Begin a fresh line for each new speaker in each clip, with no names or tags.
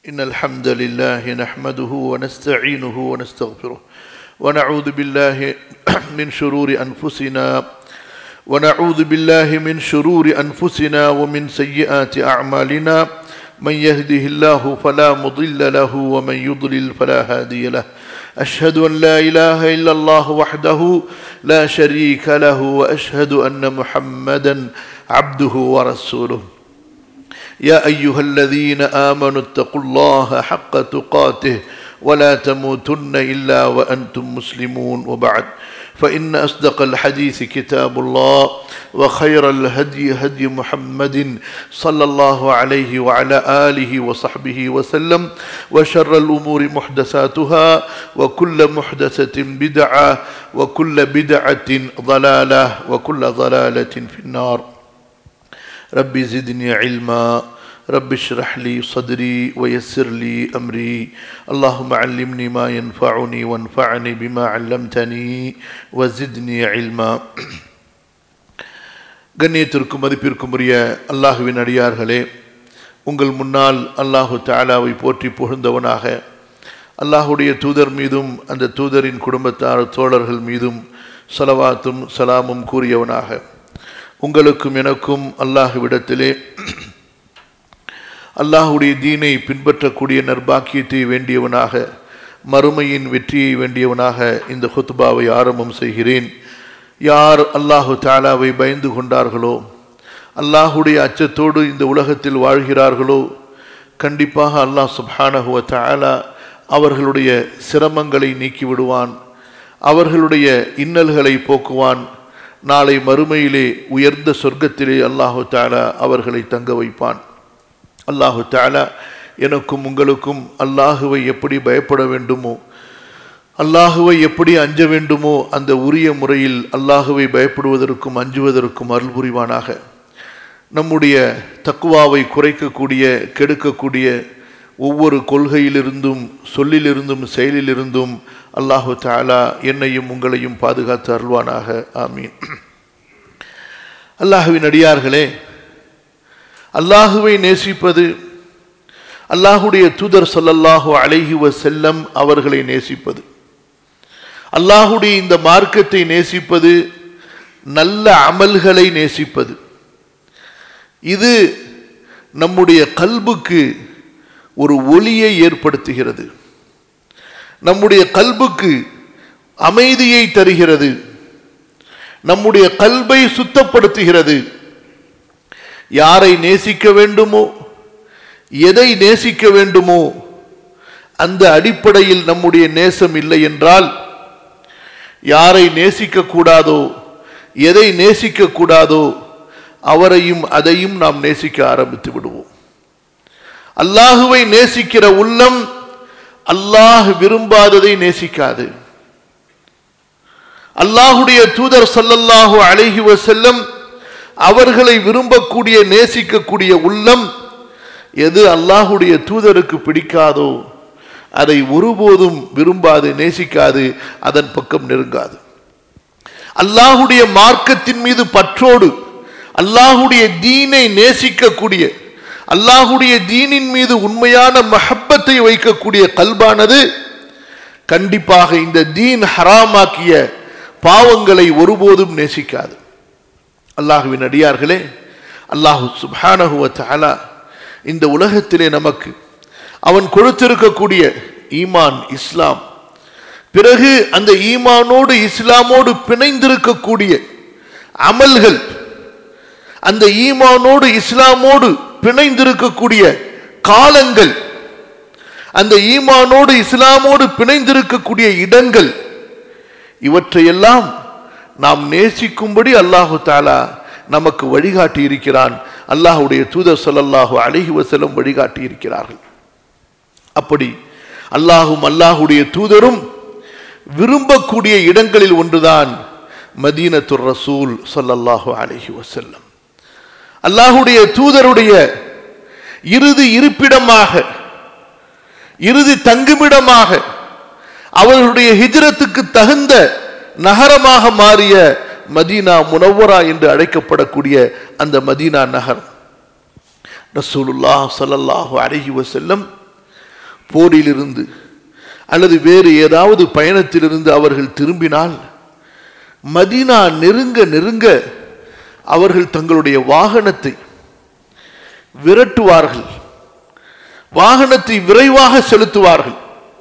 إن الحمد لله نحمده ونستعينه ونستغفره ونعوذ بالله من شرور أنفسنا ونعوذ بالله من شرور أنفسنا ومن سيئات أعمالنا من يهده الله فلا مضل له ومن يضلل فلا هادي له أشهد أن لا إله إلا الله وحده لا شريك له وأشهد أن محمدا عبده ورسوله يا أيها الذين آمنوا اتقوا الله حق تقاته ولا تموتن إلا وأنتم مسلمون وبعد فإن أصدق الحديث كتاب الله وخير الهدي هدي محمد صلى الله عليه وعلى آله وصحبه وسلم وشر الأمور محدثاتها وكل محدثة بدعة وكل بدعة ضلالة وكل ضلالة في النار ربي زدني علما رب اشرح لي صدري ويسر لي أمري اللهم علمني ما ينفعني وانفعني بما علمتني وزدني علما கண்ணியத்திற்கும் மதிப்பிற்கும் உரிய அல்லாஹுவின் அடியார்களே உங்கள் முன்னால் அல்லாஹு தாலாவை போற்றி புகழ்ந்தவனாக அல்லாஹுடைய தூதர் மீதும் அந்த தூதரின் குடும்பத்தார் தோழர்கள் மீதும் சலவாத்தும் சலாமும் கூறியவனாக உங்களுக்கும் எனக்கும் அல்லாஹுவிடத்திலே அல்லாஹுடைய தீனை பின்பற்றக்கூடிய நர்பாக்கியத்தை வேண்டியவனாக மறுமையின் வெற்றியை வேண்டியவனாக இந்த ஹுத்பாவை ஆரம்பம் செய்கிறேன் யார் அல்லாஹு தாலாவை பயந்து கொண்டார்களோ அல்லாஹுடைய அச்சத்தோடு இந்த உலகத்தில் வாழ்கிறார்களோ கண்டிப்பாக அல்லாஹ் சுப்ஹானஹுவ தாலா அவர்களுடைய சிரமங்களை நீக்கிவிடுவான் அவர்களுடைய இன்னல்களை போக்குவான் நாளை மறுமையிலே உயர்ந்த சொர்க்கத்திலே அல்லாஹு தாலா அவர்களை தங்க வைப்பான் அல்லாஹு தாலா எனக்கும் உங்களுக்கும் அல்லாஹுவை எப்படி பயப்பட வேண்டுமோ அல்லாஹுவை எப்படி அஞ்ச வேண்டுமோ அந்த உரிய முறையில் அல்லாஹுவை பயப்படுவதற்கும் அஞ்சுவதற்கும் அருள் புரிவானாக நம்முடைய தக்குவாவை குறைக்கக்கூடிய கெடுக்கக்கூடிய ஒவ்வொரு கொள்கையிலிருந்தும் சொல்லிலிருந்தும் செயலிலிருந்தும் அல்லாஹு தாலா என்னையும் உங்களையும் பாதுகாத்து அருள்வானாக ஆமீன் அல்லாஹுவின் அடியார்களே அல்லாஹுவை நேசிப்பது அல்லாஹுடைய தூதர் சொல்லல்லாஹு அலைஹி செல்லம் அவர்களை நேசிப்பது அல்லாஹுடைய இந்த மார்க்கத்தை நேசிப்பது நல்ல அமல்களை நேசிப்பது இது நம்முடைய கல்புக்கு ஒரு ஒளியை ஏற்படுத்துகிறது நம்முடைய கல்புக்கு அமைதியை தருகிறது நம்முடைய கல்பை சுத்தப்படுத்துகிறது யாரை நேசிக்க வேண்டுமோ எதை நேசிக்க வேண்டுமோ அந்த அடிப்படையில் நம்முடைய நேசம் இல்லை என்றால் யாரை நேசிக்க கூடாதோ எதை நேசிக்க கூடாதோ அவரையும் அதையும் நாம் நேசிக்க ஆரம்பித்து விடுவோம் அல்லாஹுவை நேசிக்கிற உள்ளம் அல்லாஹ் விரும்பாததை நேசிக்காது அல்லாஹுடைய தூதர் சல்லல்லாஹு அழகி செல்லம் அவர்களை விரும்பக்கூடிய நேசிக்கக்கூடிய உள்ளம் எது அல்லாஹுடைய தூதருக்கு பிடிக்காதோ அதை ஒருபோதும் விரும்பாது நேசிக்காது அதன் பக்கம் நெருங்காது அல்லாஹுடைய மார்க்கத்தின் மீது பற்றோடு அல்லாஹுடைய தீனை நேசிக்கக்கூடிய அல்லாஹுடைய தீனின் மீது உண்மையான மஹப்பத்தை வைக்கக்கூடிய கல்பானது கண்டிப்பாக இந்த தீன் ஹராமாக்கிய பாவங்களை ஒருபோதும் நேசிக்காது அல்லாஹுவின் அடியார்களே அல்லாஹு சுபானகுவ தாலா இந்த உலகத்திலே நமக்கு அவன் கொடுத்திருக்கக்கூடிய ஈமான் இஸ்லாம் பிறகு அந்த ஈமானோடு இஸ்லாமோடு பிணைந்திருக்கக்கூடிய அமல்கள் அந்த ஈமானோடு இஸ்லாமோடு பிணைந்திருக்கக்கூடிய காலங்கள் அந்த ஈமானோடு இஸ்லாமோடு பிணைந்திருக்கக்கூடிய இடங்கள் இவற்றையெல்லாம் நாம் நேசிக்கும்படி அல்லாஹு தாலா நமக்கு வழிகாட்டி இருக்கிறான் அல்லாஹுடைய தூதர் சொல்லல்லாஹு அழகி வசலம் வழிகாட்டி இருக்கிறார்கள் அப்படி அல்லாஹும் அல்லாஹுடைய தூதரும் விரும்பக்கூடிய இடங்களில் ஒன்றுதான் மதீனத்துர் ரசூல் சொல்லல்லாஹு அழகி வசல்லம் அல்லாஹுடைய தூதருடைய இறுதி இருப்பிடமாக இறுதி தங்குமிடமாக அவர்களுடைய ஹிஜ்ரத்துக்கு தகுந்த நகரமாக மாறிய மதீனா முனவரா என்று அழைக்கப்படக்கூடிய அந்த மதீனா நகரம் ரசூலுல்லாஹ் ஸல்லல்லாஹு அலைஹி வஸல்லம் போரிலிருந்து அல்லது வேறு ஏதாவது பயணத்திலிருந்து அவர்கள் திரும்பினால் மதீனா நெருங்க நெருங்க அவர்கள் தங்களுடைய வாகனத்தை விரட்டுவார்கள் வாகனத்தை விரைவாக செலுத்துவார்கள்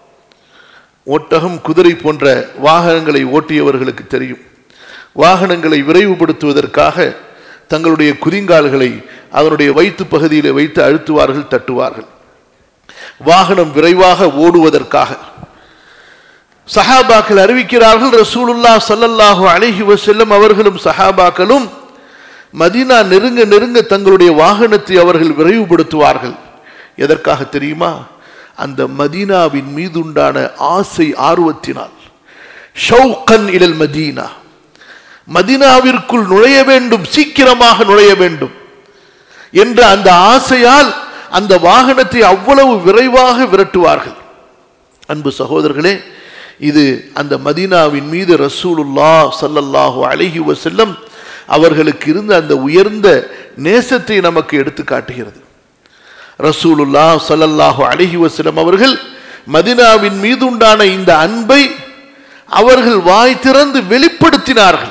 ஒட்டகம் குதிரை போன்ற வாகனங்களை ஓட்டியவர்களுக்கு தெரியும் வாகனங்களை விரைவுபடுத்துவதற்காக தங்களுடைய குதிங்கால்களை அதனுடைய வயிற்று பகுதியில் வைத்து அழுத்துவார்கள் தட்டுவார்கள் வாகனம் விரைவாக ஓடுவதற்காக சஹாபாக்கள் அறிவிக்கிறார்கள் ரசூலுல்லா சல்லல்லாஹு அலைஹி வஸல்லம் அவர்களும் சஹாபாக்களும் மதீனா நெருங்க நெருங்க தங்களுடைய வாகனத்தை அவர்கள் விரைவுபடுத்துவார்கள் எதற்காக தெரியுமா அந்த மதீனாவின் மீதுண்டான ஆசை ஆர்வத்தினால் ஷவுகன் இலல் மதீனா மதீனாவிற்குள் நுழைய வேண்டும் சீக்கிரமாக நுழைய வேண்டும் என்ற அந்த ஆசையால் அந்த வாகனத்தை அவ்வளவு விரைவாக விரட்டுவார்கள் அன்பு சகோதரர்களே இது அந்த மதீனாவின் மீது ரசூலுல்லா சல்லல்லாஹு அலைஹி வஸல்லம் அவர்களுக்கு இருந்த அந்த உயர்ந்த நேசத்தை நமக்கு எடுத்து காட்டுகிறது ரசூலுல்லா சல்லல்லாஹு அலைஹி வஸல்லம் அவர்கள் மதினாவின் மீது உண்டான இந்த அன்பை அவர்கள் வாய் திறந்து வெளிப்படுத்தினார்கள்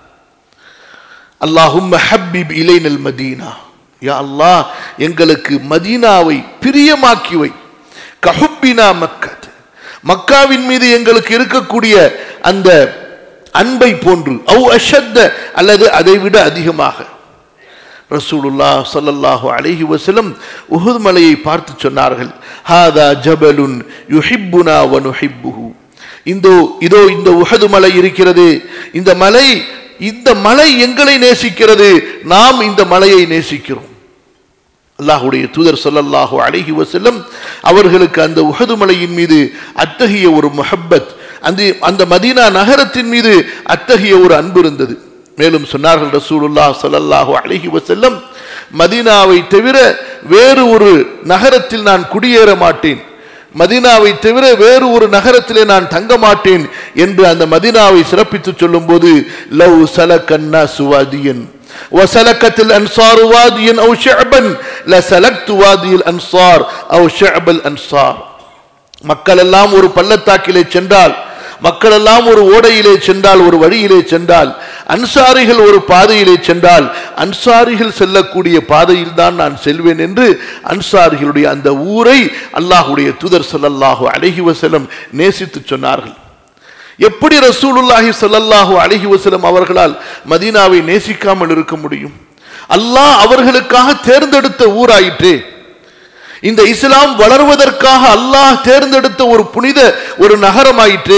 அல்லாஹும் ஹப்பிப் இலைனல் மதீனா யா அல்லாஹ் எங்களுக்கு மதீனாவை பிரியமாக்கி வை கஹுப்பினா மக்கத் மக்காவின் மீது எங்களுக்கு இருக்கக்கூடிய அந்த அன்பை போன்று அவு அஷத்த அல்லது அதை விட அதிகமாக ரசூலுல்லா ஸல்லல்லாஹு அலைஹி வஸல்லம் உஹுத் மலையை பார்த்து சொன்னார்கள் ஹாதா ஜபலுன் யுஹிப்புனா வ நுஹிப்புஹு இந்த இதோ இந்த உஹது மலை இருக்கிறது இந்த மலை இந்த மலை எங்களை நேசிக்கிறது நாம் இந்த மலையை நேசிக்கிறோம் அல்லாஹுடைய தூதர் சொல்லல்லாஹு அலைஹி வஸல்லம் அவர்களுக்கு அந்த உஹது மலையின் மீது அத்தகைய ஒரு முஹப்பத் அந்த அந்த மதீனா நகரத்தின் மீது அத்தகைய ஒரு அன்பு இருந்தது மேலும் சொன்னார்கள் ரசூலுல்லாஹ் ஸல்லல்லாஹு அலைஹி வஸல்லம் மதீனாவை தவிர வேறு ஒரு நகரத்தில் நான் குடியேற மாட்டேன் மதீனாவை தவிர வேறு ஒரு நகரத்திலே நான் தங்க மாட்டேன் என்று அந்த மதீனாவை சிறப்பித்து சொல்லும்போது லவ் சலக்கன்னா சுவாதியன் وسلكت الأنصار واديا أو شعبا لسلكت وادي الأنصار أو شعب الأنصار மக்கள் எல்லாம் ஒரு பள்ளத்தாக்கிலே சென்றால் மக்கள் எல்லாம் ஒரு ஓடையிலே சென்றால் ஒரு வழியிலே சென்றால் அன்சாரிகள் ஒரு பாதையிலே சென்றால் அன்சாரிகள் செல்லக்கூடிய பாதையில் தான் நான் செல்வேன் என்று அன்சாரிகளுடைய அந்த ஊரை அல்லாஹுடைய தூதர் ஸல்லல்லாஹு அலைஹி வஸல்லம் நேசித்து சொன்னார்கள் எப்படி ரசூலுல்லாஹி ஸல்லல்லாஹு அலைஹி வஸல்லம் அவர்களால் மதீனாவை நேசிக்காமல் இருக்க முடியும் அல்லாஹ் அவர்களுக்காக தேர்ந்தெடுத்த ஊராயிற்று இந்த இஸ்லாம் வளர்வதற்காக அல்லாஹ் தேர்ந்தெடுத்த ஒரு புனித ஒரு நகரமாயிற்று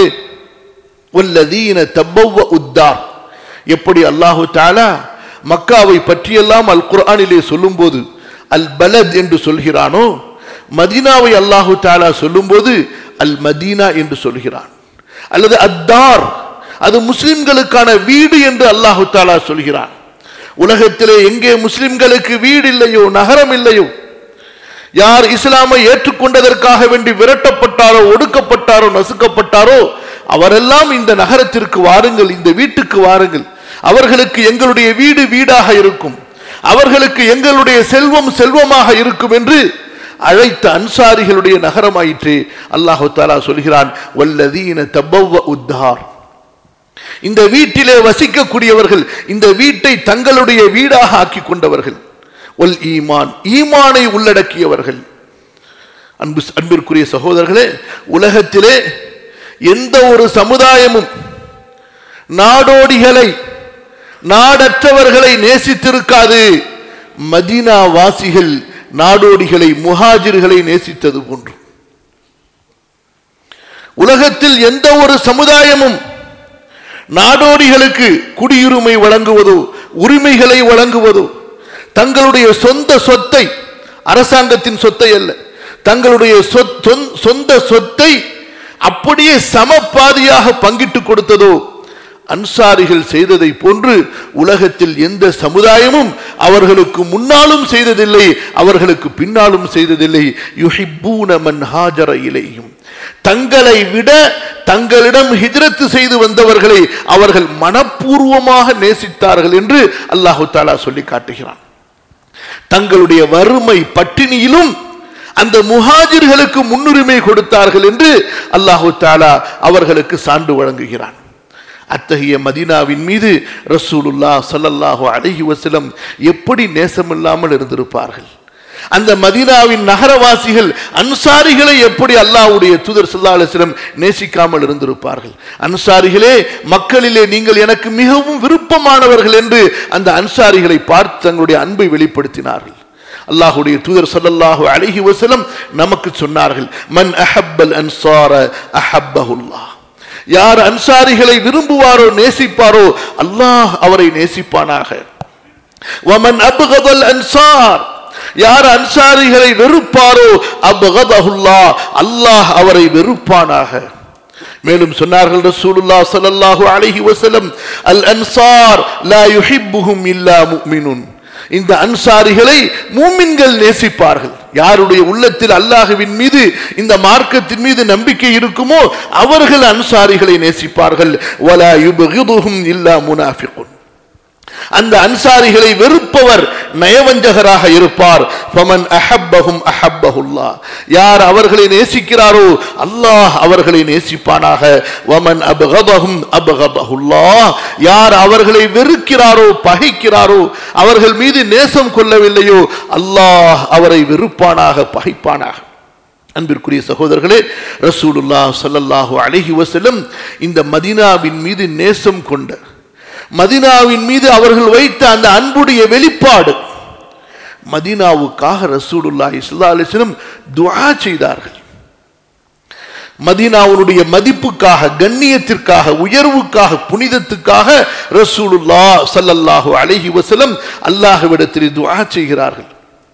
வல்லதீன தப்பவ உத்தார் எப்படி அல்லாஹு தாலா மக்காவை பற்றியெல்லாம் அல் குர்ஆனிலே சொல்லும்போது அல் பலத் என்று சொல்கிறானோ மதீனாவை அல்லாஹு தாலா சொல்லும்போது அல் மதீனா என்று சொல்கிறான் அல்லது அத்தார் அது முஸ்லிம்களுக்கான வீடு என்று அல்லாஹு தாலா சொல்கிறான் உலகத்திலே எங்கே முஸ்லிம்களுக்கு வீடு இல்லையோ நகரம் இல்லையோ யார் இஸ்லாமை ஏற்றுக்கொண்டதற்காக வேண்டி விரட்டப்பட்டாரோ ஒடுக்கப்பட்டாரோ நசுக்கப்பட்டாரோ அவரெல்லாம் இந்த நகரத்திற்கு வாருங்கள் இந்த வீட்டுக்கு வாருங்கள் அவர்களுக்கு எங்களுடைய வீடு வீடாக இருக்கும் அவர்களுக்கு எங்களுடைய செல்வம் செல்வமாக இருக்கும் என்று அழைத்த அன்சாரிகளுடைய நகரமாயிற்று அல்லாஹு தாலா சொல்கிறான் வல்லதீன தப்பவ உத்தார் இந்த வீட்டிலே வசிக்கக்கூடியவர்கள் இந்த வீட்டை தங்களுடைய வீடாக ஆக்கி கொண்டவர்கள் ஒல் ஈமான் ஈமானை உள்ளடக்கியவர்கள் அன்பு அன்பிற்குரிய சகோதரர்களே உலகத்திலே எந்த ஒரு சமுதாயமும் நாடோடிகளை நாடற்றவர்களை நேசித்திருக்காது மதீனா வாசிகள் நாடோடிகளை முஹாஜிர்களை நேசித்தது போன்று உலகத்தில் எந்த ஒரு சமுதாயமும் நாடோடிகளுக்கு குடியுரிமை வழங்குவதோ உரிமைகளை வழங்குவதோ தங்களுடைய சொந்த சொத்தை அரசாங்கத்தின் சொத்தை அல்ல தங்களுடைய சொந்த சொத்தை அப்படியே சமப்பாதியாக பங்கிட்டு கொடுத்ததோ அன்சாரிகள் செய்ததை போன்று உலகத்தில் எந்த சமுதாயமும் அவர்களுக்கு முன்னாலும் செய்ததில்லை அவர்களுக்கு பின்னாலும் செய்ததில்லை யுஹிப்பூன மன் ஹாஜர இலையும் தங்களை விட தங்களிடம் ஹிஜ்ரத்து செய்து வந்தவர்களை அவர்கள் மனப்பூர்வமாக நேசித்தார்கள் என்று அல்லாஹு தாலா சொல்லி காட்டுகிறான் தங்களுடைய வறுமை பட்டினியிலும் அந்த முஹாஜிர்களுக்கு முன்னுரிமை கொடுத்தார்கள் என்று அல்லாஹு தாலா அவர்களுக்கு சான்று வழங்குகிறான் அத்தகைய மதீனாவின் மீது ரசூலுல்லா ஸல்லல்லாஹு அலைஹி வஸல்லம் எப்படி நேசமில்லாமல் இருந்திருப்பார்கள் அந்த மதீனாவின் நகரவாசிகள் அன்சாரிகளை எப்படி அல்லாஹ்வுடைய தூதர் ஸல்லல்லாஹு அலைஹி வஸல்லம் நேசிக்காமல் இருந்திருப்பார்கள் அன்சாரிகளே மக்களிலே நீங்கள் எனக்கு மிகவும் விருப்பமானவர்கள் என்று அந்த அன்சாரிகளை பார்த்து தங்களுடைய அன்பை வெளிப்படுத்தினார்கள் அல்லாஹ்வுடைய தூதர் ஸல்லல்லாஹு அலைஹி வஸல்லம் நமக்கு சொன்னார்கள் மன் அஹப்பல் அன்சார அஹப்பஹுல்லாஹ் யார் அன்சாரிகளை விரும்புவாரோ நேசிப்பாரோ அல்லாஹ் அவரை நேசிப்பானாக வமன் அப்கதல் அன்சார் யார் அன்சாரிகளை வெறுப்பாரோ அப்கதஹுல்லா அல்லாஹ் அவரை வெறுப்பானாக மேலும் சொன்னார்கள் ரசூலுல்லாஹ் ஸல்லல்லாஹு அலைஹி வஸல்லம் அல் அன்சார் லா யுஹிப்புஹும் இல்லா முஃமினுன் இந்த அன்சாரிகளை மூமின்கள் நேசிப்பார்கள் யாருடைய உள்ளத்தில் அல்லாஹுவின் மீது இந்த மார்க்கத்தின் மீது நம்பிக்கை இருக்குமோ அவர்கள் அன்சாரிகளை நேசிப்பார்கள் வலா யுபகிதுஹும் இல்லா முனாஃபிகுன் அந்த அன்சாரிகளை வெறுப்பவர் நயவஞ்சகராக இருப்பார் ஃபமன் அஹப்பஹும் அஹப்பஹுல்லா யார் அவர்களை நேசிக்கிறாரோ அல்லாஹ் அவர்களை நேசிப்பானாக வமன் அபகதஹும் அபகதஹுல்லா யார் அவர்களை வெறுக்கிறாரோ பகைக்கிறாரோ அவர்கள் மீது நேசம் கொள்ளவில்லையோ அல்லாஹ் அவரை வெறுப்பானாக பகைப்பானாக அன்பிற்குரிய சகோதரர்களே ரசூலுல்லா ஸல்லல்லாஹு அலைஹி வஸல்லம் இந்த மதீனாவின் மீது நேசம் கொண்ட மதீனாவின் மீது அவர்கள் வைத்த அந்த அன்புடைய வெளிப்பாடு மதீனாவுக்காக ரசூலுல்லாஹி ஸல்லல்லாஹு அலைஹி வஸல்லம் துஆ செய்தார்கள் மதீனாவுடைய மதிப்புக்காக கண்ணியத்திற்காக உயர்வுக்காக புனிதத்துக்காக ரசூலுல்லா ஸல்லல்லாஹு அலைஹி வஸல்லம் அல்லாஹ்விடத்தில் துஆ செய்கிறார்கள்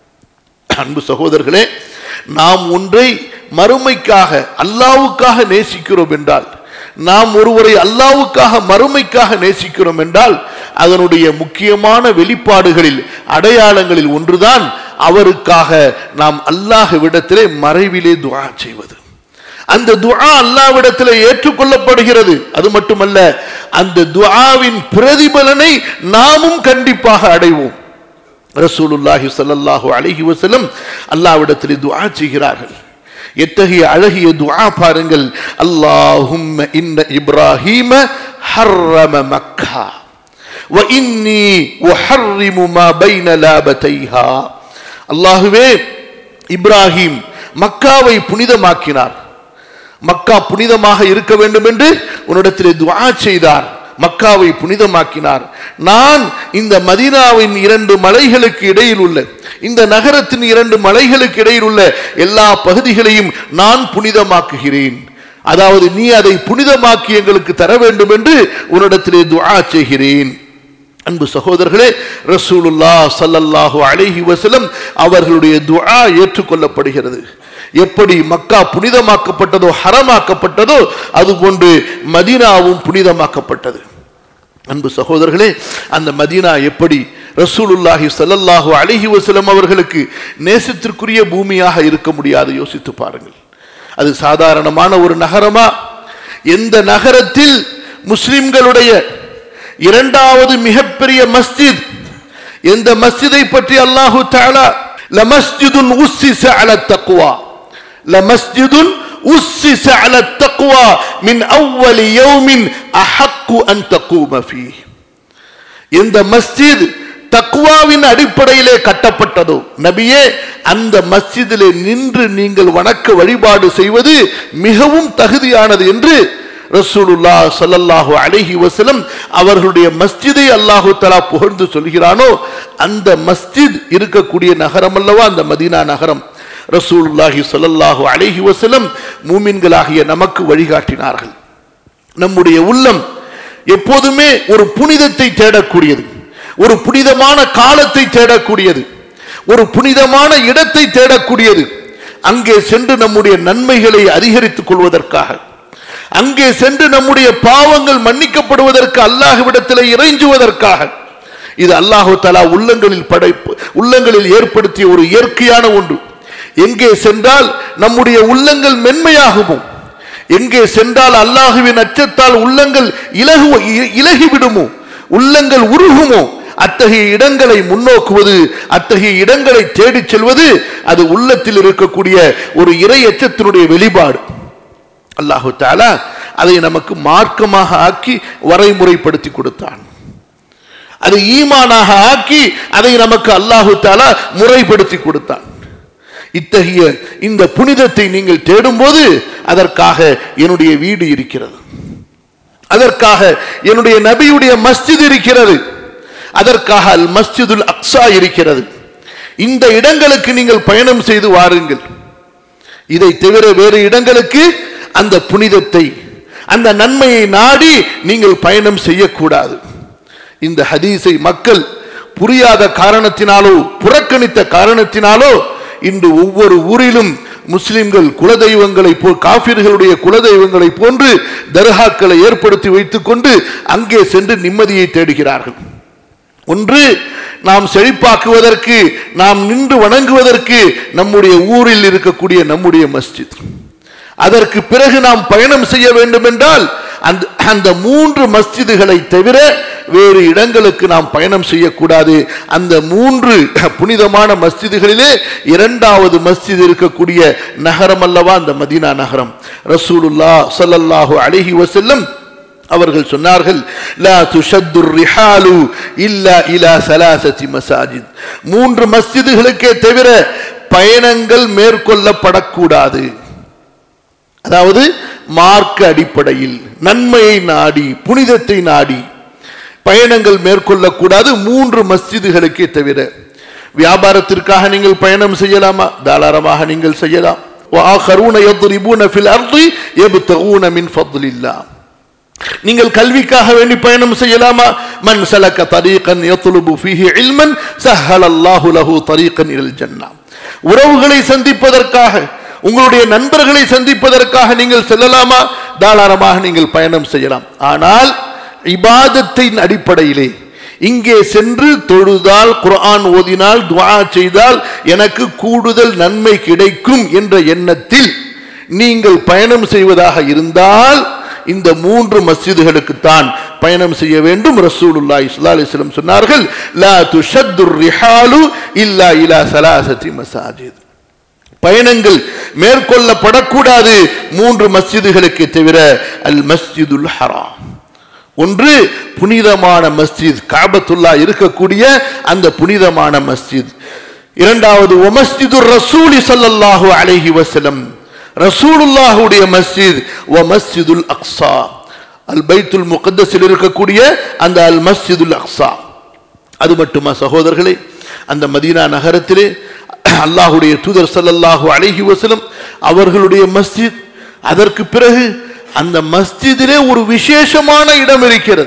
அன்பு சகோதரர்களே நாம் ஒன்றை மறுமைக்காக அல்லாவுக்காக நேசிக்கிறோம் என்றால் நாம் ஒருவரை அல்லாவுக்காக மறுமைக்காக நேசிக்கிறோம் என்றால் அதனுடைய முக்கியமான வெளிப்பாடுகளில் அடையாளங்களில் ஒன்றுதான் அவருக்காக நாம் அல்லாஹ்விடத்திலே மறைவிலே துஆ செய்வது அந்த துஆ அல்லாவிடத்தில் ஏற்றுக்கொள்ளப்படுகிறது அது மட்டுமல்ல அந்த துஆவின் பிரதிபலனை நாமும் கண்டிப்பாக அடைவோம் ரசூலுல்லாஹி ஸல்லல்லாஹு அலைஹி வஸல்லம் அல்லாஹ்விடத்தில் துஆ செய்கிறார்கள் எத்தகைய அழகிய துஆ பாருங்கள் அல்லாஹும்ம இன்ன இப்ராஹீம ஹர்ரம மக்கா வ இன்னி உஹர்ரிமு மா பைன லாபதைஹா அல்லாஹுவே இப்ராஹிம் மக்காவை புனிதமாக்கினார் மக்கா புனிதமாக இருக்க வேண்டும் என்று உன்னிடத்திலே துஆ செய்தார் மக்காவை புனிதமாக்கினார் நான் இந்த மதீனாவின் இரண்டு மலைகளுக்கு இடையில் உள்ள இந்த நகரத்தின் இரண்டு மலைகளுக்கு இடையில் உள்ள எல்லா பகுதிகளையும் நான் புனிதமாக்குகிறேன் அதாவது நீ அதை புனிதமாக்கி எங்களுக்கு தர வேண்டும் என்று உன்னிடத்திலே துஆ செய்கிறேன் அன்பு சகோதரர்களே ரசூலுல்லா ஸல்லல்லாஹு அலைஹி வஸல்லம் அவர்களுடைய துஆ ஏற்றுக்கொள்ளப்படுகிறது எப்படி மக்கா புனிதமாக்கப்பட்டதோ ஹரமாக்கப்பட்டதோ அதுபோன்று மதீனாவும் புனிதமாக்கப்பட்டது அன்பு சகோதரர்களே அந்த மதீனா எப்படி ரசூலுல்லாஹி ஸல்லல்லாஹு அலைஹி வஸல்லம் அவர்களுக்கு நேசத்திற்குரிய பூமியாக இருக்க முடியாது யோசித்து பாருங்கள் அது சாதாரணமான ஒரு நகரமா எந்த நகரத்தில் முஸ்லிம்களுடைய இரண்டாவது மிகப்பெரிய மஸ்ஜித் எந்த மஸ்ஜிதை பற்றி அல்லாஹு தஆலா லமஸ்ஜிதுன் உஸ்ஸிஸ அலா தக்வா லமஸ்ஜிதுன் உஸ்ஸிஸ அலா தக்வா மின் அவ்வலி யௌமின் அஹக்கு அன் தக்கூம ஃபீஹ் எந்த மஸ்ஜித் தக்வாவின் அடிப்படையிலே கட்டப்பட்டதோ நபியே அந்த மஸ்ஜிதிலே நின்று நீங்கள் வணக்க வழிபாடு செய்வது மிகவும் தகுதியானது என்று ரசூலுல்லா ஸல்லல்லாஹு அலைஹி வஸல்லம் அவர்களுடைய மஸ்ஜிதை அல்லாஹு தஆலா புகழ்ந்து சொல்கிறானோ அந்த மஸ்ஜித் இருக்கக்கூடிய நகரம் அல்லவா அந்த மதீனா நகரம் ரசூலுல்லாஹி ஸல்லல்லாஹு அலைஹி வஸல்லம் மூமின்களாகிய நமக்கு வழிகாட்டினார்கள் நம்முடைய உள்ளம் எப்போதுமே ஒரு புனிதத்தை தேடக்கூடியது ஒரு புனிதமான காலத்தை தேடக்கூடியது ஒரு புனிதமான இடத்தை தேடக்கூடியது அங்கே சென்று நம்முடைய நன்மைகளை அதிகரித்துக் கொள்வதற்காக அங்கே சென்று நம்முடைய பாவங்கள் மன்னிக்கப்படுவதற்கு அல்லாஹ்விடத்தில் இறைஞ்சுவதற்காக இது அல்லாஹு தலா உள்ளங்களில் படைப்பு உள்ளங்களில் ஏற்படுத்திய ஒரு இயற்கையான ஒன்று எங்கே சென்றால் நம்முடைய உள்ளங்கள் மென்மையாகுமோ எங்கே சென்றால் அல்லாஹுவின் அச்சத்தால் உள்ளங்கள் இலகு இலகிவிடுமோ உள்ளங்கள் உருகுமோ அத்தகைய இடங்களை முன்னோக்குவது அத்தகைய இடங்களை தேடிச் செல்வது அது உள்ளத்தில் இருக்கக்கூடிய ஒரு இறை எச்சத்தினுடைய வெளிப்பாடு அல்லாஹு தாலா அதை நமக்கு மார்க்கமாக ஆக்கி வரைமுறைப்படுத்தி கொடுத்தான் அது ஈமானாக ஆக்கி அதை நமக்கு அல்லாஹு தாலா முறைப்படுத்தி கொடுத்தான் இத்தகைய இந்த புனிதத்தை நீங்கள் தேடும்போது அதற்காக என்னுடைய வீடு இருக்கிறது அதற்காக என்னுடைய நபியுடைய மஸ்ஜித் இருக்கிறது அதற்காக அல் மஸ்ஜிதுல் அக்ஸா இருக்கிறது இந்த இடங்களுக்கு நீங்கள் பயணம் செய்து வாருங்கள் இதை தவிர வேறு இடங்களுக்கு அந்த புனிதத்தை அந்த நன்மையை நாடி நீங்கள் பயணம் செய்யக்கூடாது இந்த ஹதீஸை மக்கள் புரியாத காரணத்தினாலோ புறக்கணித்த காரணத்தினாலோ இன்று ஒவ்வொரு ஊரிலும் முஸ்லிம்கள் குலதெய்வங்களை போ காபிர்களுடைய குலதெய்வங்களை போன்று தர்காக்களை ஏற்படுத்தி வைத்துக் கொண்டு அங்கே சென்று நிம்மதியை தேடுகிறார்கள் ஒன்று நாம் செழிப்பாக்குவதற்கு நாம் நின்று வணங்குவதற்கு நம்முடைய ஊரில் இருக்கக்கூடிய நம்முடைய மஸ்ஜித் அதற்கு பிறகு நாம் பயணம் செய்ய வேண்டும் என்றால் அந்த அந்த மூன்று மஸ்ஜிதுகளை தவிர வேறு இடங்களுக்கு நாம் பயணம் செய்யக்கூடாது அந்த மூன்று புனிதமான மஸ்ஜிதுகளிலே இரண்டாவது மஸ்ஜித் இருக்கக்கூடிய நகரம் அல்லவா அந்த மதீனா நகரம் ரசூலுல்லா ஸல்லல்லாஹு அலைஹி வஸல்லம் அவர்கள் சொன்னார்கள் லா துஷத்து ரிஹாலு இல்லா இலா சலாசதி மசாஜித் மூன்று மஸ்ஜிதுகளுக்கே தவிர பயணங்கள் மேற்கொள்ளப்படக்கூடாது அதாவது மார்க்க அடிப்படையில் நன்மையை நாடி புனிதத்தை நாடி பயணங்கள் மேற்கொள்ளக்கூடாது மூன்று மஸ்ஜிதுகளுக்கே தவிர வியாபாரத்திற்காக நீங்கள் பயணம் செய்யலாமா தாராளமாக நீங்கள் செய்யலாம் وآخرون يضربون في الأرض يبتغون من فضل الله நீங்கள் கல்விக்காக வேண்டி பயணம் செய்யலாமா மன் சலக்க தரீகன் யத்லுபு ஃபீஹி இல்மன் சஹ்ஹலல்லாஹு லஹு தரீகன் இலல் ஜன்னah உறவுகளை சந்திப்பதற்காக உங்களுடைய நண்பர்களை சந்திப்பதற்காக நீங்கள் செல்லலாமா தாராளமாக நீங்கள் பயணம் செய்யலாம் ஆனால் இபாதத்தின் அடிப்படையிலே இங்கே சென்று தொழுதால் குர்ஆன் ஓதினால் துஆ செய்தால் எனக்கு கூடுதல் நன்மை கிடைக்கும் என்ற எண்ணத்தில் நீங்கள் பயணம் செய்வதாக இருந்தால் இந்த மூன்று மஸ்ஜிதுகளுக்கு தான் பயணம் செய்ய வேண்டும் ரசூலுல்லாஹி ஸல்லல்லாஹு அலைஹி வஸல்லம் சொன்னார்கள் லா துஷத்து ரிஹாலு இல்லா இலா சலாசதி மசாஜித் பயணங்கள் மேற்கொள்ளப்படக்கூடாது மூன்று மஸ்ஜிதுகளுக்கு தவிர அல் மஸ்ஜிதுல் ஹராம் ஒன்று புனிதமான மஸ்ஜித் காபத்துல்லா இருக்கக்கூடிய அந்த புனிதமான மஸ்ஜித் இரண்டாவது ஒமஸ்ஜிது ரசூலி ஸல்லல்லாஹு அலைஹி வஸல்லம் ரசூலுல்லாஹுடைய மஸ்ஜித் ஒ மஸ்ஜிதுல் அக்ஸா அல் பைத்துல் முகத்தஸில் இருக்கக்கூடிய அந்த அல் மஸ்ஜிதுல் அக்ஸா அது மட்டுமா சகோதரர்களே அந்த மதீனா நகரத்திலே அல்லாஹுடைய தூதர் ஸல்லல்லாஹு அலைஹி வஸல்லம் அவர்களுடைய மஸ்ஜித் அதற்கு பிறகு அந்த மஸ்ஜிதிலே ஒரு விசேஷமான இடம் இருக்கிறது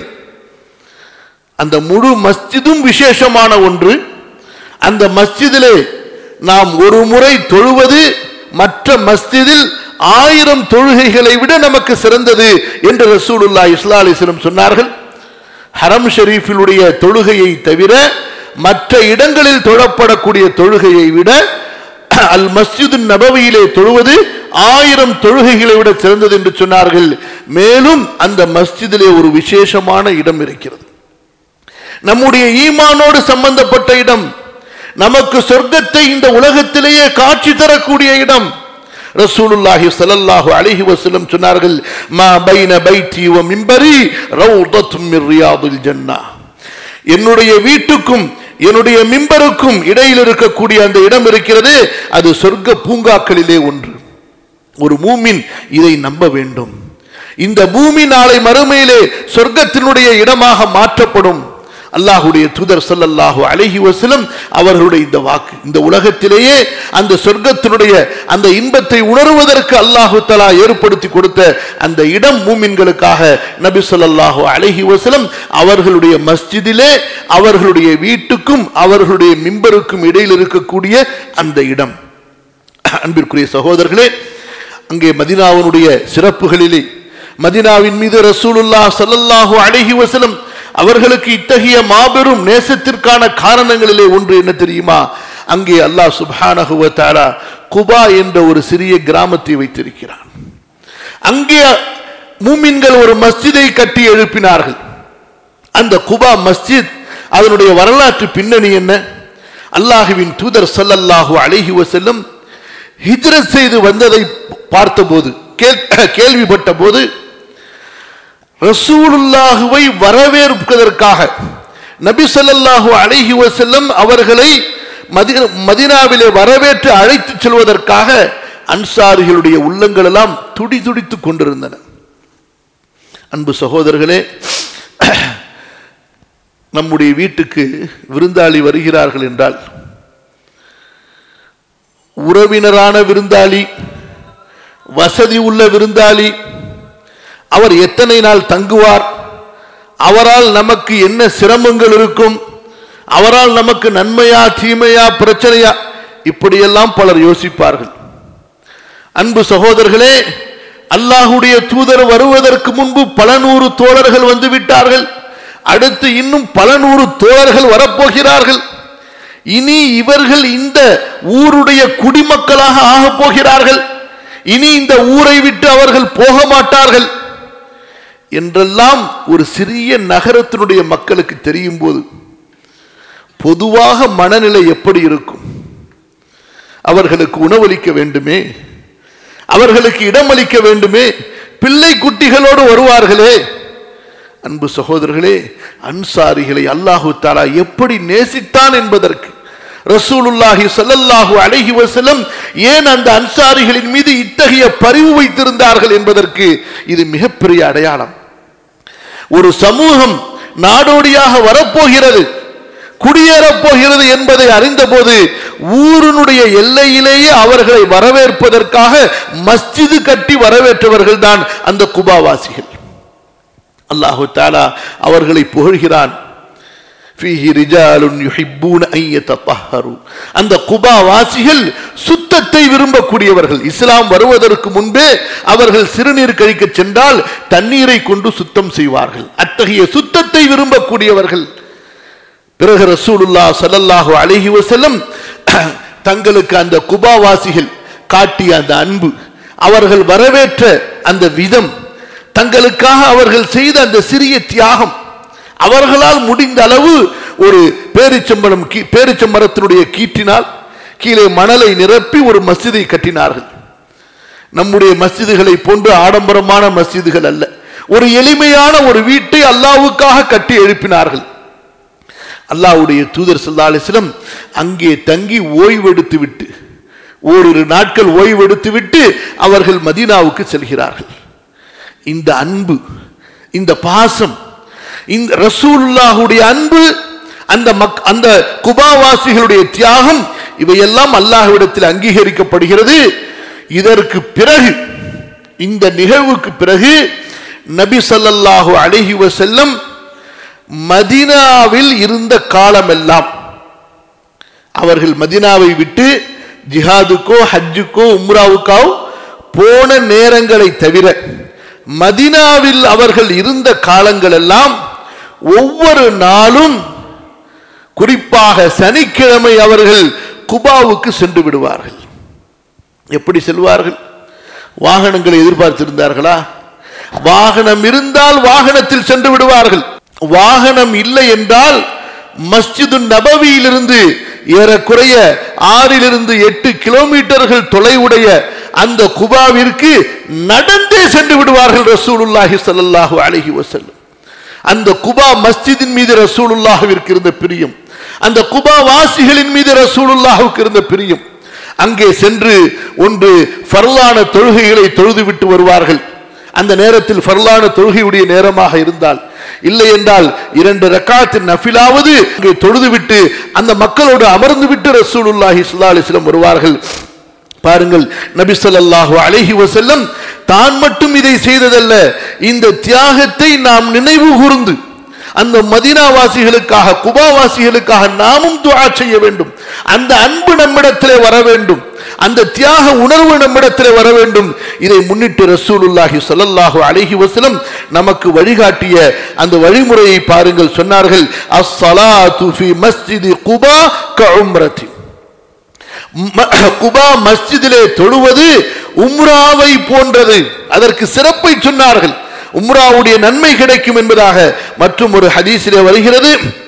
அந்த முழு மஸ்ஜிதும் விசேஷமான ஒன்று அந்த மஸ்ஜிதிலே நாம் ஒரு முறை தொழுவது மற்ற மஸ்ஜிதில் ஆயிரம் தொழுகைகளை விட நமக்கு சிறந்தது என்று ரசூலுல்லா இஸ்லா அலிஸ்லம் சொன்னார்கள் ஹரம் ஷெரீஃபிலுடைய தொழுகையை தவிர மற்ற இடங்களில் தொழப்படக்கூடிய தொழுகையை விட அல் மஸ்ஜிது நபவியிலே தொழுவது ஆயிரம் தொழுகைகளை விட சிறந்தது என்று சொன்னார்கள் மேலும் அந்த மஸ்ஜிதிலே ஒரு விசேஷமான இடம் இருக்கிறது நம்முடைய ஈமானோடு சம்பந்தப்பட்ட இடம் நமக்கு சொர்க்கத்தை இந்த உலகத்திலேயே காட்சி தரக்கூடிய இடம் ரசூலுல்லாஹி ஸல்லல்லாஹு அலைஹி வஸல்லம் சொன்னார்கள் மா பைன பைத்தி வ மிம்பரி ரௌதத்தும் மின் ரியாதுல் ஜன்னah என்னுடைய வீட்டுக்கும் என்னுடைய மிம்பருக்கும் இடையில் இருக்கக்கூடிய அந்த இடம் இருக்கிறது அது சொர்க்க பூங்காக்களிலே ஒன்று ஒரு மூமின் இதை நம்ப வேண்டும் இந்த பூமி நாளை மறுமையிலே சொர்க்கத்தினுடைய இடமாக மாற்றப்படும் அல்லாஹுடைய தூதர் ஸல்லல்லாஹு அலைஹி வஸல்லம் அவர்களுடைய இந்த வாக்கு இந்த உலகத்திலேயே அந்த சொர்க்கத்தினுடைய அந்த இன்பத்தை உணர்வதற்கு அல்லாஹு தலா ஏற்படுத்தி கொடுத்த அந்த இடம் மூமின்களுக்காக நபி ஸல்லல்லாஹு அலைஹி வஸல்லம் அவர்களுடைய மஸ்ஜிதிலே அவர்களுடைய வீட்டுக்கும் அவர்களுடைய மிம்பருக்கும் இடையில் இருக்கக்கூடிய அந்த இடம் அன்பிற்குரிய சகோதரர்களே அங்கே மதினாவினுடைய சிறப்புகளிலே மதினாவின் மீது ரசூலுல்லாஹ் ஸல்லல்லாஹு அலைஹி வஸல்லம் அவர்களுக்கு இத்தகைய மாபெரும் நேசத்திற்கான காரணங்களிலே ஒன்று என்ன தெரியுமா அங்கே அல்லாஹ் சுப்ஹானஹு வ தஆலா குபா என்ற ஒரு சிறிய கிராமத்தை வைத்திருக்கிறான் அங்கே மூமின்கள் ஒரு மஸ்ஜிதை கட்டி எழுப்பினார்கள் அந்த குபா மஸ்ஜித் அதனுடைய வரலாற்று பின்னணி என்ன அல்லாஹுவின் தூதர் ஸல்லல்லாஹு அலைஹி வஸல்லம் ஹிஜ்ரத் செய்து வந்ததை பார்த்தபோது கேள்- கேள்விப்பட்ட போது ரசூலுல்லாஹுவை வரவேற்பதற்காக நபி ஸல்லல்லாஹு அலைஹி வஸல்லம் அவர்களை மதி- மதீனாவிலே வரவேற்று அழைத்துச் செல்வதற்காக அன்சாரிகளுடைய உள்ளங்கள் எல்லாம் துடி துடித்துக் கொண்டிருந்தன அன்பு சகோதரர்களே நம்முடைய வீட்டுக்கு விருந்தாளி வருகிறார்கள் என்றால் உறவினரான விருந்தாளி வசதி உள்ள விருந்தாளி அவர் எத்தனை நாள் தங்குவார் அவரால் நமக்கு என்ன சிரமங்கள் இருக்கும் அவரால் நமக்கு நன்மையா தீமையா பிரச்சனையா இப்படியெல்லாம் பலர் யோசிப்பார்கள் அன்பு சகோதரர்களே அல்லாஹுடைய தூதர் வருவதற்கு முன்பு பல நூறு தோழர்கள் வந்து விட்டார்கள் அடுத்து இன்னும் பல நூறு தோழர்கள் வரப்போகிறார்கள் இனி இவர்கள் இந்த ஊருடைய குடிமக்களாக ஆகப் போகிறார்கள் இனி இந்த ஊரை விட்டு அவர்கள் போக மாட்டார்கள் என்றெல்லாம் ஒரு சிறிய நகரத்தினுடைய மக்களுக்கு தெரியும் போது பொதுவாக மனநிலை எப்படி இருக்கும் அவர்களுக்கு உணவளிக்க வேண்டுமே அவர்களுக்கு இடமளிக்க வேண்டுமே பிள்ளை குட்டிகளோடு வருவார்களே அன்பு சகோதரர்களே அன்சாரிகளை அல்லாஹு தாலா எப்படி நேசித்தான் என்பதற்கு ரசூலுல்லாஹி ஸல்லல்லாஹு அலைஹி வஸல்லம் ஏன் அந்த அன்சாரிகளின் மீது இத்தகைய பரிவு வைத்திருந்தார்கள் என்பதற்கு இது மிகப்பெரிய அடையாளம் ஒரு சமூகம் நாடோடியாக வரப்போகிறது குடியேறப் போகிறது என்பதை அறிந்தபோது ஊரினுடைய எல்லையிலேயே அவர்களை வரவேற்பதற்காக மஸ்ஜிது கட்டி வரவேற்றவர்கள் தான் அந்த குபாவாசிகள் அல்லாஹு தாலா அவர்களை புகழ்கிறான் ஃபீஹி ரிஜாலுன் யுஹிப்பூன அன் யதطهروا. அந்த குபா வாசிகள் சுத்தத்தை விரும்பக்கூடியவர்கள் இஸ்லாம் வருவதற்கு முன்பே அவர்கள் சிறுநீர் கழிக்க சென்றால் தண்ணீரை கொண்டு சுத்தம் செய்வார்கள் அத்தகைய சுத்தத்தை விரும்பக்கூடியவர்கள் பிறகு ரசூலுல்லா ஸல்லல்லாஹு அலைஹி வஸல்லம் தங்களுக்கு அந்த குபாவாசிகள் காட்டிய அந்த அன்பு அவர்கள் வரவேற்ற அந்த விதம் தங்களுக்காக அவர்கள் செய்த அந்த சிறிய தியாகம் அவர்களால் முடிந்த அளவு ஒரு பேரிச்சம்பரம் கீ- பேரிச்சம்பரத்தினுடைய கீற்றினால் கீழே மணலை நிரப்பி ஒரு மஸ்ஜிதை கட்டினார்கள் நம்முடைய மஸ்ஜிதுகளை போன்று ஆடம்பரமான மஸ்ஜிதுகள் அல்ல ஒரு எளிமையான ஒரு வீட்டை அல்லாவுக்காக கட்டி எழுப்பினார்கள் அல்லாஹ்வுடைய தூதர் ஸல்லல்லாஹு அலைஹி வஸல்லம் அங்கே தங்கி ஓய்வெடுத்து விட்டு ஓரிரு நாட்கள் ஓய்வெடுத்து விட்டு அவர்கள் மதீனாவுக்கு செல்கிறார்கள் இந்த அன்பு இந்த பாசம் இந்த ரசூலுல்லாஹுடைய அன்பு அந்த மக் அந்த குபாவாசிகளுடைய தியாகம் இவையெல்லாம் அல்லாஹ்விடத்தில் அங்கீகரிக்கப்படுகிறது இதற்கு பிறகு இந்த நிகழ்வுக்கு பிறகு நபி ஸல்லல்லாஹு அலைஹி வஸல்லம் மதீனாவில் இருந்த காலமெல்லாம் அவர்கள் மதீனாவை விட்டு ஜிஹாதுக்கோ ஹஜ்ஜுக்கோ உம்ராவுக்கோ போன நேரங்களை தவிர மதீனாவில் அவர்கள் இருந்த காலங்கள் எல்லாம் ஒவ்வொரு நாளும் குறிப்பாக சனிக்கிழமை அவர்கள் குபாவுக்கு சென்று விடுவார்கள் எப்படி செல்வார்கள் வாகனங்களை எதிர்பார்த்திருந்தார்களா வாகனம் இருந்தால் வாகனத்தில் சென்று விடுவார்கள் வாகனம் இல்லை என்றால் மஸ்ஜிது நபவியிலிருந்து ஏறக்குறைய ஆறிலிருந்து எட்டு கிலோமீட்டர்கள் தொலைவுடைய அந்த குபாவிற்கு நடந்தே சென்று விடுவார்கள் ரசூலுல்லாஹி ஸல்லல்லாஹு அலைஹி வஸல்லம் அந்த குபா மஸ்ஜிதின் மீது ரசூலுல்லாஹுவிற்கு இருந்த பிரியம் அந்த குபா வாசிகளின் மீது ரசூலுல்லாஹுக்கு இருந்த பிரியம் அங்கே சென்று ஒன்று ஃபர்லான தொழுகைகளை தொழுது விட்டு வருவார்கள் அந்த நேரத்தில் ஃபர்லான தொழுகையுடைய நேரமாக இருந்தால் இல்லை என்றால் இரண்டு ரக்காத்தின் நஃபிலாவது அங்கே தொழுதுவிட்டு அந்த மக்களோடு அமர்ந்து விட்டு ரசூலுல்லாஹி ஸல்லல்லாஹு அலைஹி வஸல்லம் வருவார்கள் பாருங்கள் நபி ஸல்லல்லாஹு அலைஹி வஸல்லம் தான் மட்டும் இதை செய்ததல்ல இந்த தியாகத்தை நாம் நினைவு கூர்ந்து அந்த மதீனாவாசிகளுக்காக குபாவாசிகளுக்காக நாமும் துஆ செய்ய வேண்டும் அந்த அன்பு நம்மிடத்திலே வர வேண்டும் அந்த தியாக உணர்வு நம்மிடத்திலே வர வேண்டும் இதை முன்னிட்டு ரசூலுல்லாஹி ஸல்லல்லாஹு அலைஹி வஸல்லம் நமக்கு வழிகாட்டிய அந்த வழிமுறையை பாருங்கள் சொன்னார்கள் அஸ்-ஸலாத்து ஃபி மஸ்ஜிதி குபா கஉம்ரத்தி ம- குபா மஸ்ஜிதிலே தொழுவது உம்ராவை போன்றது அதற்கு சிறப்பை சொன்னார்கள் உம்ராவுடைய நன்மை கிடைக்கும் என்பதாக மற்றும் ஒரு ஹதீஸிலே வருகிறது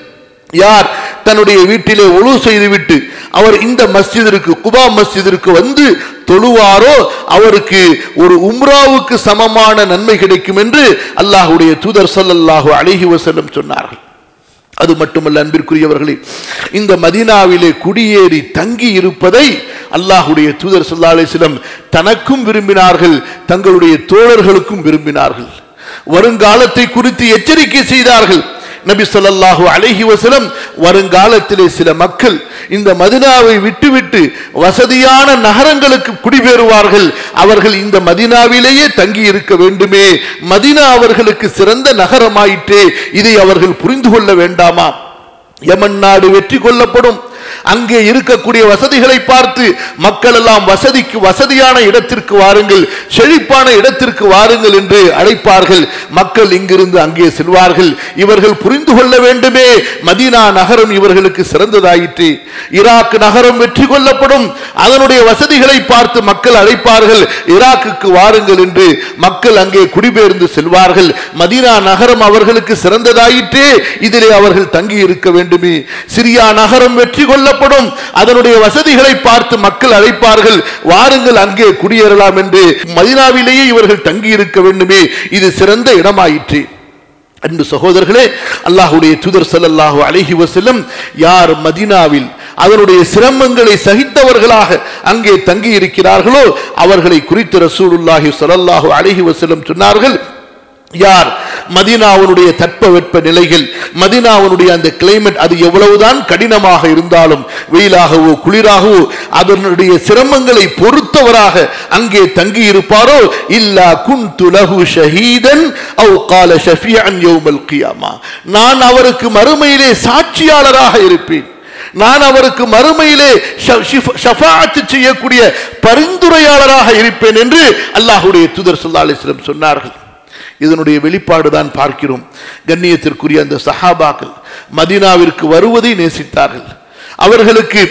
யார் தன்னுடைய வீட்டிலே ஒழு செய்துவிட்டு அவர் இந்த மஸ்ஜிதிற்கு குபா மஸ்ஜிதிற்கு வந்து தொழுவாரோ அவருக்கு ஒரு உம்ராவுக்கு சமமான நன்மை கிடைக்கும் என்று அல்லாஹுடைய தூதர் ஸல்லல்லாஹு அலைஹி வஸல்லம் சொன்னார்கள் அது மட்டுமல்ல அன்பிற்குரியவர்களே இந்த மதீனாவிலே குடியேறி தங்கி இருப்பதை அல்லாஹுடைய தூதர் ஸல்லல்லாஹு அலைஹி வஸல்லம் தனக்கும் விரும்பினார்கள் தங்களுடைய தோழர்களுக்கும் விரும்பினார்கள் வருங்காலத்தை குறித்து எச்சரிக்கை செய்தார்கள் நபி ஸல்லல்லாஹு அலைஹி வஸல்லம் வருங்காலத்திலே சில மக்கள் இந்த மதினாவை விட்டுவிட்டு வசதியான நகரங்களுக்கு குடிபெறுவார்கள் அவர்கள் இந்த மதினாவிலேயே தங்கி இருக்க வேண்டுமே மதினா அவர்களுக்கு சிறந்த நகரமாயிற்றே இதை அவர்கள் புரிந்து கொள்ள வேண்டாமா யமன் நாடு வெற்றி கொள்ளப்படும் அங்கே இருக்கக்கூடிய வசதிகளை பார்த்து மக்கள் எல்லாம் வசதிக்கு வசதியான இடத்திற்கு வாருங்கள் செழிப்பான இடத்திற்கு வாருங்கள் என்று அழைப்பார்கள் மக்கள் இங்கிருந்து அங்கே செல்வார்கள் இவர்கள் புரிந்து கொள்ள வேண்டுமே மதீனா நகரம் இவர்களுக்கு சிறந்ததாயிற்று ஈராக் நகரம் வெற்றி கொள்ளப்படும் அதனுடைய வசதிகளை பார்த்து மக்கள் அழைப்பார்கள் ஈராக்குக்கு வாருங்கள் என்று மக்கள் அங்கே குடிபெயர்ந்து செல்வார்கள் மதீனா நகரம் அவர்களுக்கு சிறந்ததாயிற்றே இதிலே அவர்கள் தங்கி இருக்க வேண்டுமே சிரியா நகரம் வெற்றி கொள்ளப்படும் அதனுடைய வசதிகளை பார்த்து மக்கள் அழைப்பார்கள் வாருங்கள் அங்கே குடியேறலாம் என்று மதினாவிலேயே இவர்கள் தங்கி இருக்க வேண்டுமே இது சிறந்த இடமாயிற்று அன்பு சகோதரர்களே அல்லாஹுடைய தூதர் ஸல்லல்லாஹு அலைஹி வஸல்லம் யார் மதீனாவில் அதனுடைய சிரமங்களை சகித்தவர்களாக அங்கே தங்கி இருக்கிறார்களோ அவர்களை குறித்து ரசூலுல்லாஹி ஸல்லல்லாஹு அலைஹி வஸல்லம் சொன்னார்கள் யார் மதீனாவுடைய தட்பவெட்ப நிலைகள் மதீனாவுடைய அந்த கிளைமேட் அது எவ்வளவுதான் கடினமாக இருந்தாலும் வெயிலாகவோ குளிராகவோ அதனுடைய சிரமங்களை பொறுத்தவராக அங்கே தங்கி இருப்பாரோ இல்லா குன்து லஹு ஷஹீதன் அவ் கால ஷஃபியன் யௌமல் கியாமா நான் அவருக்கு மறுமையிலே சாட்சியாளராக இருப்பேன் நான் அவருக்கு மறுமையிலே ஷ- ஷிஃப்- ஷஃபாஅத்து செய்யக்கூடிய பரிந்துரையாளராக இருப்பேன் என்று அல்லாஹுடைய தூதர் ஸல்லல்லாஹு அலைஹி வஸல்லம் சொன்னார்கள் இதனுடைய வெளிப்பாடு தான் பார்க்கிறோம் கண்ணியத்திற்குரிய அந்த சஹாபாக்கள் மதீனாவிற்கு வருவதை நேசித்தார்கள் அவர்களுக்கு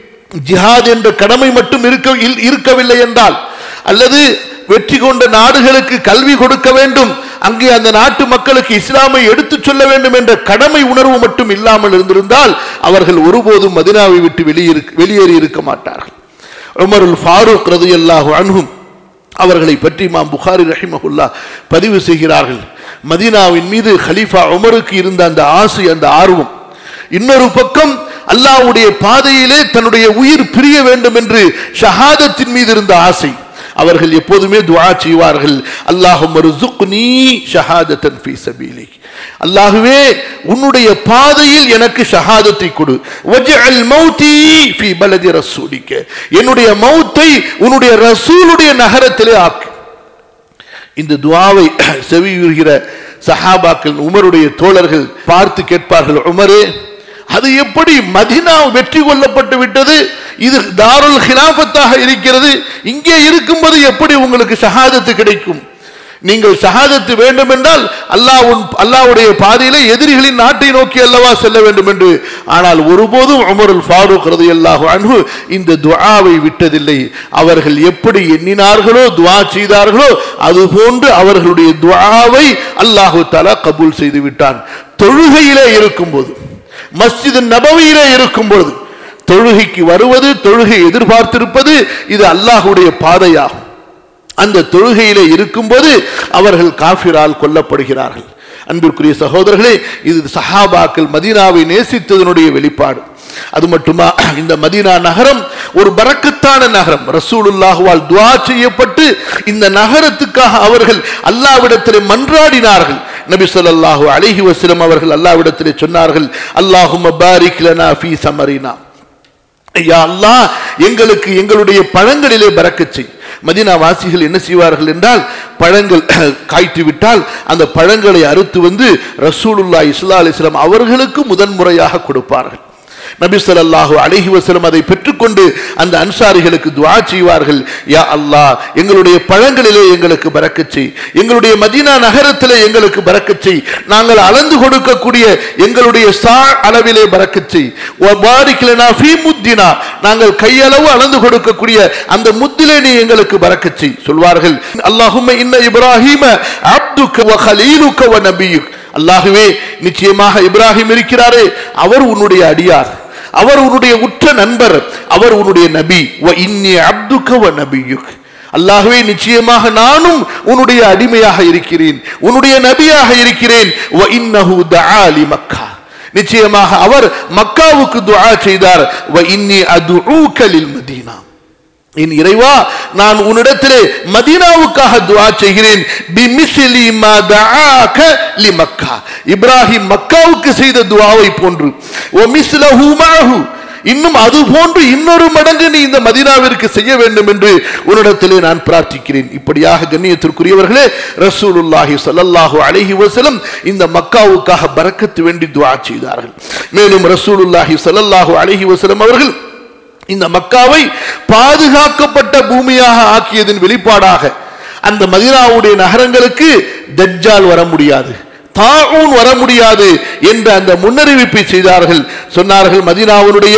ஜிஹாத் என்ற கடமை மட்டும் இருக்க இல்- இருக்கவில்லை என்றால் அல்லது வெற்றி கொண்ட நாடுகளுக்கு கல்வி கொடுக்க வேண்டும் அங்கே அந்த நாட்டு மக்களுக்கு இஸ்லாமை எடுத்துச் சொல்ல வேண்டும் என்ற கடமை உணர்வு மட்டும் இல்லாமல் இருந்திருந்தால் அவர்கள் ஒருபோதும் மதினாவை விட்டு வெளியே வெளியேறி இருக்க மாட்டார்கள் உமருல் ஃபாரூக் ரதியல்லாஹு அன்ஹும் அவர்களை பற்றி இமாம் புகாரி ரஹிமஹுல்லா பதிவு செய்கிறார்கள் மதீனாவின் மீது ஹலீஃபா உமருக்கு இருந்த அந்த ஆசை அந்த ஆர்வம் இன்னொரு பக்கம் அல்லாஹ்வுடைய பாதையிலே தன்னுடைய உயிர் பிரிய வேண்டும் என்று ஷஹாதத்தின் மீது இருந்த ஆசை அவர்கள் எப்போதுமே துஆ செய்வார்கள் அல்லாஹும் ருசுக்னி ஷஹாதத்தன் ஃபீ சபீலிக் அல்லாஹுவே உன்னுடைய பாதையில் எனக்கு ஷஹாதத்தை கொடு வஜ்அல் மௌதி ஃபீ பலதி ரசூலிக்க என்னுடைய மௌத்தை உன்னுடைய ரசூலுடைய நகரத்திலே ஆக்கு இந்த துஆவை செவியுறுகிற சஹாபாக்கள் உமருடைய தோழர்கள் பார்த்து கேட்பார்கள் உமரே அது எப்படி மதினா வெற்றி கொள்ளப்பட்டு விட்டது இது தாருல் ஹிலாஃபத்தாக இருக்கிறது இங்கே இருக்கும்போது எப்படி உங்களுக்கு ஷஹாதத்து கிடைக்கும் நீங்கள் ஷஹாதத்து வேண்டும் என்றால் அல்லாஹ் அல்லாஹ்வுடைய பாதையிலே எதிரிகளின் நாட்டை நோக்கி அல்லவா செல்ல வேண்டும் என்று ஆனால் ஒருபோதும் உமருல் ஃபாரூக் ரலியல்லாஹு அன்ஹு இந்த துஆவை விட்டதில்லை அவர்கள் எப்படி எண்ணினார்களோ துஆ செய்தார்களோ அதுபோன்று அவர்களுடைய துஆவை அல்லாஹு தஆலா கபூல் செய்து விட்டான் தொழுகையிலே இருக்கும்போது மஸ்ஜித் நபவியிலே இருக்கும் பொழுது தொழுகைக்கு வருவது தொழுகை எதிர்பார்த்திருப்பது இது அல்லாஹுடைய பாதையாகும் அந்த தொழுகையிலே இருக்கும்போது அவர்கள் காஃபிரால் கொல்லப்படுகிறார்கள் அன்பிற்குரிய சகோதரர்களே இது சஹாபாக்கள் மதீனாவை நேசித்ததனுடைய வெளிப்பாடு அது மட்டுமா இந்த மதீனா நகரம் ஒரு பரக்கத்தான நகரம் ரசூலுல்லாஹுவால் துஆ செய்யப்பட்டு இந்த நகரத்துக்காக அவர்கள் அல்லாவிடத்திலே மன்றாடினார்கள் நபி ஸல்லல்லாஹு அலைஹி வஸல்லம் அவர்கள் அல்லாவிடத்திலே சொன்னார்கள் அல்லாஹும்ம பாரிக் லனா ஃபீ சமரினா யா அல்லாஹ் எங்களுக்கு எங்களுடைய பழங்களிலே பறக்கச் செய் மதீனா வாசிகள் என்ன செய்வார்கள் என்றால் பழங்கள் காய்த்து விட்டால் அந்த பழங்களை அறுத்து வந்து ரசூலுல்லா இஸ்லா அலிஸ்லாம் அவர்களுக்கு முதன்முறையாக கொடுப்பார்கள் நபி ஸல்லல்லாஹு அலைஹி வஸல்லம் அதை பெற்று பெற்றுக்கொண்டு அந்த அன்சாரிகளுக்கு துஆ செய்வார்கள் யா அல்லாஹ் எங்களுடைய பழங்களிலே எங்களுக்கு பறக்கச் செய் எங்களுடைய மதீனா நகரத்திலே எங்களுக்கு பறக்கச் செய் நாங்கள் அளந்து கொடுக்கக்கூடிய எங்களுடைய சா அளவிலே பறக்கச் செய் வபாரிக் லனா ஃபீ முத்தினா நாங்கள் கையளவு அளந்து கொடுக்கக்கூடிய அந்த முத்திலே நீ எங்களுக்கு பறக்கச் செய் சொல்வார்கள் அல்லாஹும்ம இன்ன இப்ராஹீம அப்துக்க வ ஹலீலுக்க வ நபியுக் அல்லாஹுவே நிச்சயமாக இப்ராஹிம் இருக்கிறாரே அவர் உன்னுடைய அடியார் அவர் உன்னுடைய உற்ற நண்பர் அவர் உன்னுடைய நபி வ இன்னி அப்துக்க வ நபியுக் அல்லாஹுவே நிச்சயமாக நானும் உன்னுடைய அடிமையாக இருக்கிறேன் உன்னுடைய நபியாக இருக்கிறேன் வ இன்னஹு தஆ லி மக்கா நிச்சயமாக அவர் மக்காவுக்கு துஆ செய்தார் வ இன்னி அதுஊக லில் மதீனா என் இறைவா நான் உன்னிடத்திலே மதீனாவுக்காக துஆ செய்கிறேன் பிமிஸ்லி மா தஆக லி மக்கா இப்ராஹிம் மக்காவுக்கு செய்த துஆவை போன்று வ மிஸ்லஹு மஅஹு இன்னும் அது போன்று இன்னொரு மடங்கு நீ இந்த மதீனாவிற்கு செய்ய வேண்டும் என்று உன்னிடத்திலே நான் பிரார்த்திக்கிறேன் இப்படியாக கண்ணியத்திற்குரியவர்களே ரசூலுல்லாஹி ஸல்லல்லாஹு அலைஹி வஸல்லம் இந்த மக்காவுக்காக பரக்கத்து வேண்டி துஆ செய்தார்கள் மேலும் ரசூலுல்லாஹி ஸல்லல்லாஹு அலைஹி வஸல்லம் அவர்கள் இந்த மக்காவை பாதுகாக்கப்பட்ட பூமியாக ஆக்கியதன் வெளிப்பாடாக அந்த மதீனாவுடைய நகரங்களுக்கு தஜ்ஜால் வர முடியாது தாஊன் வர முடியாது என்ற அந்த முன்னறிவிப்பை செய்தார்கள் சொன்னார்கள் மதீனாவுடைய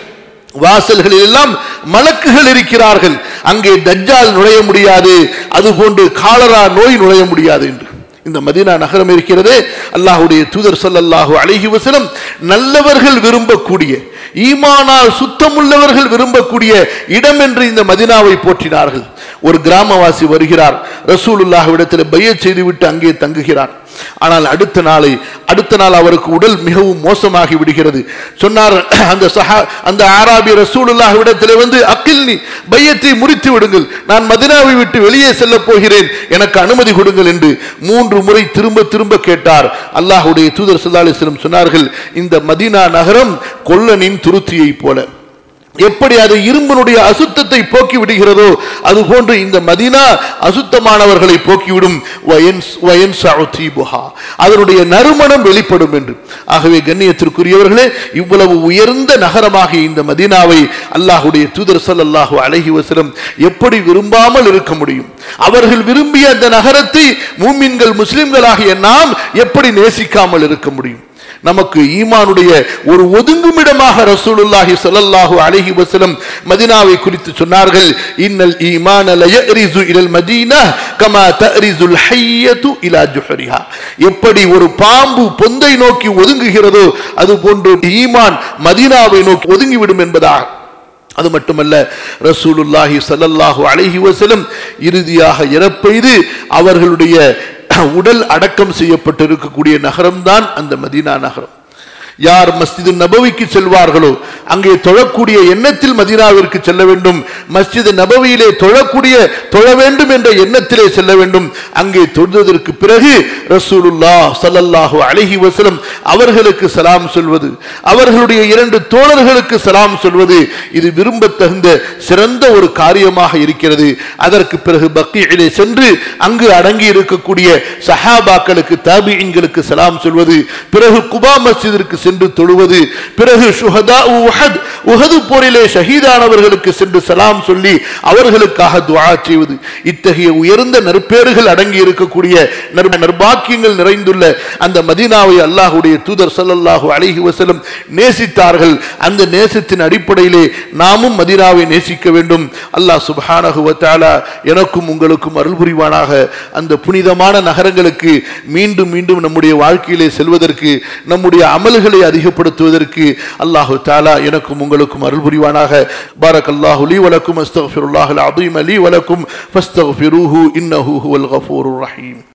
வாசல்களில் எல்லாம் மலக்குகள் இருக்கிறார்கள் அங்கே தஜ்ஜால் நுழைய முடியாது அதுபோன்று காலரா நோய் நுழைய முடியாது என்று இந்த மதீனா நகரம் இருக்கிறதே அல்லாஹுடைய தூதர் ஸல்லல்லாஹு அலைஹி வஸல்லம் நல்லவர்கள் விரும்பக்கூடிய ஈமானால் சுத்தமுள்ளவர்கள் விரும்பக்கூடிய இடம் என்று இந்த மதீனாவை போற்றினார்கள் ஒரு கிராமவாசி வருகிறார் ரசூலுல்லாஹ்விடத்தில் பையச் செய்துவிட்டு அங்கே தங்குகிறார் ஆனால் அடுத்த நாளை அடுத்த நாள் அவருக்கு உடல் மிகவும் மோசமாகி விடுகிறது சொன்னார் அந்த சஹா அந்த ஆராபி ரசூலுல்லாஹ்விடத்தில் வந்து அக்கில்னி பையத்தை முறித்து விடுங்கள் நான் மதினாவை விட்டு வெளியே செல்ல போகிறேன் எனக்கு அனுமதி கொடுங்கள் என்று மூன்று முறை திரும்ப திரும்ப கேட்டார் அல்லாஹ்வுடைய தூதர் ஸல்லல்லாஹு அலைஹி வஸல்லம் சொன்னார்கள் இந்த மதீனா நகரம் கொல்லனின் துருத்தியை போல எப்படி அது இரும்பினுடைய அசுத்தத்தை போக்கி விடுகிறதோ அது போன்று இந்த மதீனா அசுத்தமானவர்களை போக்கிவிடும் வயன்ஸ்- வயன்சஅு தீபுஹா. அதனுடைய நறுமணம் வெளிப்படும் என்று ஆகவே கண்ணியத்திற்குரியவர்களே இவ்வளவு உயர்ந்த நகரமாகிய இந்த மதீனாவை அல்லாஹுடைய தூதர் ஸல்லல்லாஹு அலைஹி வஸல்லம் எப்படி விரும்பாமல் இருக்க முடியும் அவர்கள் விரும்பிய அந்த நகரத்தை மூமின்கள் முஸ்லிம்களாகிய நாம் எப்படி நேசிக்காமல் இருக்க முடியும் நமக்கு ஈமானுடைய ஒரு ஒதுங்குமிடமாக ரசூலுல்லாஹி ஸல்லல்லாஹு அலைஹி வஸல்லம் மதீனாவை குறித்து சொன்னார்கள் இன்னல் ஈமான லயரிசு இலல் மதீனா கமா தரிசுல் ஹய்யத்து இலா ஜுஹரிஹா எப்படி ஒரு பாம்பு பொந்தை நோக்கி ஒதுங்குகிறதோ அது போன்று ஈமான் மதீனாவை நோக்கி ஒதுங்கிவிடும் என்பதாக அது மட்டுமல்ல ரசூலுல்லாஹி ஸல்லல்லாஹு அலைஹி வஸல்லம் இறுதியாக இறப்பெய்து அவர்களுடைய உடல் அடக்கம் செய்யப்பட்டிருக்கக்கூடிய நகரம்தான் அந்த மதீனா நகரம் யார் மஸ்ஜிது நபவிக்கு செல்வார்களோ அங்கே தொழக்கூடிய எண்ணத்தில் மதீனாவிற்கு செல்ல வேண்டும் மஸ்ஜிது நபவியிலே தொழக்கூடிய தொழ வேண்டும் என்ற எண்ணத்திலே செல்ல வேண்டும் அங்கே தொழுதற்கு பிறகு ரசூலுல்லா ஸல்லல்லாஹு அலைஹி வஸல்லம் அவர்களுக்கு சலாம் சொல்வது அவர்களுடைய இரண்டு தோழர்களுக்கு சலாம் சொல்வது இது விரும்பத்தகுந்த சிறந்த ஒரு காரியமாக இருக்கிறது அதற்கு பிறகு பக்கீயிலே சென்று அங்கு அடங்கி இருக்கக்கூடிய சஹாபாக்களுக்கு தாபியின்களுக்கு சலாம் சொல்வது பிறகு குபா மஸ்ஜிதிற்கு சென்று தொழுவது பிறகு ஷுஹதா உஹத் உஹது போரிலே ஷஹீதானவர்களுக்கு சென்று சலாம் சொல்லி அவர்களுக்காக துஆ செய்வது இத்தகைய உயர்ந்த நற்பேறுகள் அடங்கி இருக்கக்கூடிய நற்- நற்பாக்கியங்கள் நிறைந்துள்ள அந்த மதீனாவை அல்லாஹ்வுடைய தூதர் ஸல்லல்லாஹு அலைஹி வஸல்லம் நேசித்தார்கள் அந்த நேசத்தின் அடிப்படையிலே நாமும் மதீனாவை நேசிக்க வேண்டும் அல்லாஹ் சுப்ஹானஹு வ தஆலா எனக்கும் உங்களுக்கும் அருள் புரிவானாக அந்த புனிதமான நகரங்களுக்கு மீண்டும் மீண்டும் நம்முடைய வாழ்க்கையிலே செல்வதற்கு நம்முடைய அமல்களை அதிகப்படுத்துவதற்கு அல்லாஹு தாலா எனக்கும் உங்களுக்கும் அருள் புரிவானாக பாரக் அல்லாஹு லீ வலக்கும் அஸ்தக்ஃபிருல்லாஹல் அலீம் லீ வலக்கும் ஃபஸ்தக்ஃபிரூஹு இன்னஹு ஹுவல் கஃபூருர் ரஹீம்